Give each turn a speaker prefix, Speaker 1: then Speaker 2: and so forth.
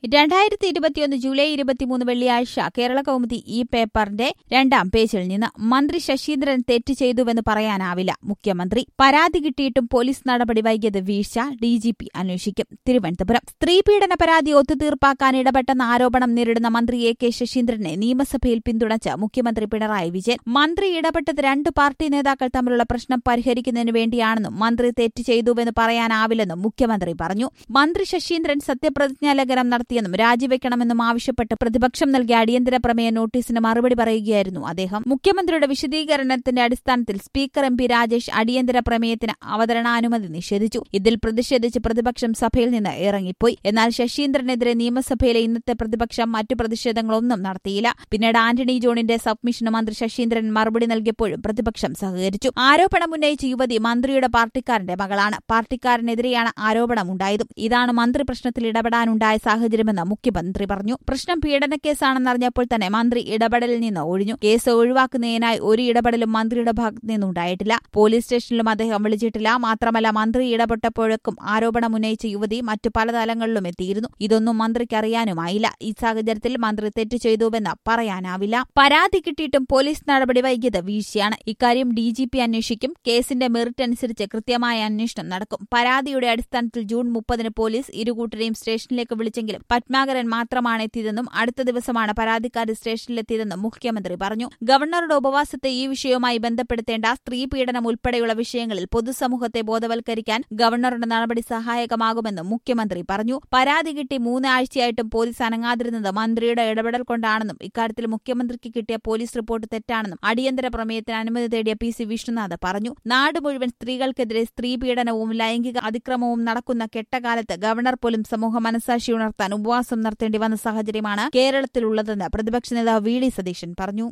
Speaker 1: രണ്ടായിരത്തി ഇരുപത്തിയൊന്ന് ജൂലൈ ഇരുപത്തിമൂന്ന് വെള്ളിയാഴ്ച കേരള കൗമുദി ഈ പേപ്പറിന്റെ രണ്ടാം പേജിൽ നിന്ന് മന്ത്രി ശശീന്ദ്രൻ തെറ്റ് ചെയ്തുവെന്ന് പറയാനാവില്ല മുഖ്യമന്ത്രി പരാതി കിട്ടിയിട്ടും പോലീസ് നടപടി വൈകിയത് വീഴ്ച ഡിജിപി അന്വേഷിക്കും തിരുവനന്തപുരം സ്ത്രീപീഡന പരാതി ഒത്തുതീർപ്പാക്കാൻ ഇടപെട്ടെന്ന ആരോപണം നേരിടുന്ന മന്ത്രി എ കെ ശശീന്ദ്രനെ നിയമസഭയിൽ പിന്തുണച്ച് മുഖ്യമന്ത്രി പിണറായി വിജയൻ മന്ത്രി ഇടപെട്ടത് രണ്ട് പാർട്ടി നേതാക്കൾ തമ്മിലുള്ള പ്രശ്നം പരിഹരിക്കുന്നതിന് വേണ്ടിയാണെന്നും മന്ത്രി തെറ്റ് ചെയ്തുവെന്ന് പറയാനാവില്ലെന്നും മുഖ്യമന്ത്രി പറഞ്ഞു മന്ത്രി ശശീന്ദ്രൻ സത്യപ്രതിജ്ഞാ ലംഘനം നടത്തിയെന്നും രാജിവെക്കണമെന്നും ആവശ്യപ്പെട്ട് പ്രതിപക്ഷം നൽകിയ അടിയന്തര പ്രമേയ നോട്ടീസിന് മറുപടി പറയുകയായിരുന്നു അദ്ദേഹം മുഖ്യമന്ത്രിയുടെ വിശദീകരണത്തിന്റെ അടിസ്ഥാനത്തിൽ സ്പീക്കർ എം പി രാജേഷ് അടിയന്തര പ്രമേയത്തിന് അവതരണാനുമതി നിഷേധിച്ചു ഇതിൽ പ്രതിഷേധിച്ച് പ്രതിപക്ഷം സഭയിൽ നിന്ന് ഇറങ്ങിപ്പോയി എന്നാൽ ശശീന്ദ്രനെതിരെ നിയമസഭയിലെ ഇന്നത്തെ പ്രതിപക്ഷം മറ്റു പ്രതിഷേധങ്ങളൊന്നും നടത്തിയില്ല പിന്നീട് ആന്റണി ജോണിന്റെ സബ്മിഷന് മന്ത്രി ശശീന്ദ്രൻ മറുപടി നൽകിയപ്പോഴും പ്രതിപക്ഷം സഹകരിച്ചു ആരോപണം ഉന്നയിച്ച യുവതി മന്ത്രിയുടെ പാർട്ടിക്കാരന്റെ മകളാണ് പാർട്ടിക്കാരനെതിരെയാണ് ആരോപണമുണ്ടായതും ഇതാണ് മന്ത്രി പ്രശ്നത്തിൽ ഇടപെടാനുണ്ടായ സാഹചര്യമെന്ന് മുഖ്യമന്ത്രി പറഞ്ഞു പ്രശ്നം പീഡനക്കേസാണെന്നറിഞ്ഞപ്പോൾ തന്നെ മന്ത്രി ഇടപെടലിൽ നിന്ന് ഒഴിഞ്ഞു കേസ് ഒഴിവാക്കുന്നതിനായി ഒരു ഇടപെടലും മന്ത്രിയുടെ ഭാഗത്തു നിന്നുണ്ടായിട്ടില്ല പോലീസ് സ്റ്റേഷനിലും അദ്ദേഹം വിളിച്ചിട്ടില്ല മാത്രമല്ല മന്ത്രി ഇടപെട്ടപ്പോഴേക്കും ആരോപണം ഉന്നയിച്ച യുവതി മറ്റു പല തലങ്ങളിലും എത്തിയിരുന്നു ഇതൊന്നും മന്ത്രിക്ക് അറിയാനുമായില്ല ഈ സാഹചര്യത്തിൽ മന്ത്രി തെറ്റ് ചെയ്തുവെന്ന് പറയാനാവില്ല പരാതി കിട്ടിയിട്ടും പോലീസ് നടപടി വൈകിയത് വീഴ്ചയാണ് ഇക്കാര്യം ഡിജിപി അന്വേഷിക്കും കേസിന്റെ മെറിറ്റ് അനുസരിച്ച് കൃത്യമായ അന്വേഷണം നടക്കും പരാതിയുടെ അടിസ്ഥാനത്തിൽ ജൂൺ മുപ്പതിന് പോലീസ് ഇരുകൂട്ടരെയും സ്റ്റേഷനിലേക്ക് വിളിച്ചെങ്കിലും പത്മാകരൻ മാത്രമാണ് എത്തിയതെന്നും അടുത്ത ദിവസമാണ് പരാതിക്കാരി സ്റ്റേഷനിലെത്തിയതെന്നും മുഖ്യമന്ത്രി പറഞ്ഞു ഗവർണറുടെ ഉപവാസത്തെ ഈ വിഷയവുമായി ബന്ധപ്പെടുത്തേണ്ട സ്ത്രീ പീഡനം ഉൾപ്പെടെയുള്ള വിഷയങ്ങളിൽ പൊതുസമൂഹത്തെ ബോധവൽക്കരിക്കാൻ ഗവർണറുടെ നടപടി സഹായകമാകുമെന്നും മുഖ്യമന്ത്രി പറഞ്ഞു പരാതി കിട്ടി മൂന്ന് ആഴ്ചയായിട്ടും പോലീസ് അനങ്ങാതിരുന്നത് മന്ത്രിയുടെ ഇടപെടൽ കൊണ്ടാണെന്നും ഇക്കാര്യത്തിൽ മുഖ്യമന്ത്രിക്ക് കിട്ടിയ പോലീസ് റിപ്പോർട്ട് തെറ്റാണെന്നും അടിയന്തര പ്രമേയത്തിന് അനുമതി തേടിയ പി സി വിഷ്ണുനാഥ് പറഞ്ഞു നാട് മുഴുവൻ സ്ത്രീകൾക്കെതിരെ സ്ത്രീ പീഡനവും ലൈംഗിക അതിക്രമവും നടക്കുന്ന കെട്ടകാലത്ത് ഗവർണർ പോലും സമൂഹ മനസാക്ഷി ഉണർത്താൻ ഉപവാസം നടത്തേണ്ടി വന്ന സാഹചര്യമാണ് കേരളത്തിലുള്ളതെന്ന് പ്രതിപക്ഷ നേതാവ് വി ഡി സതീശൻ പറഞ്ഞു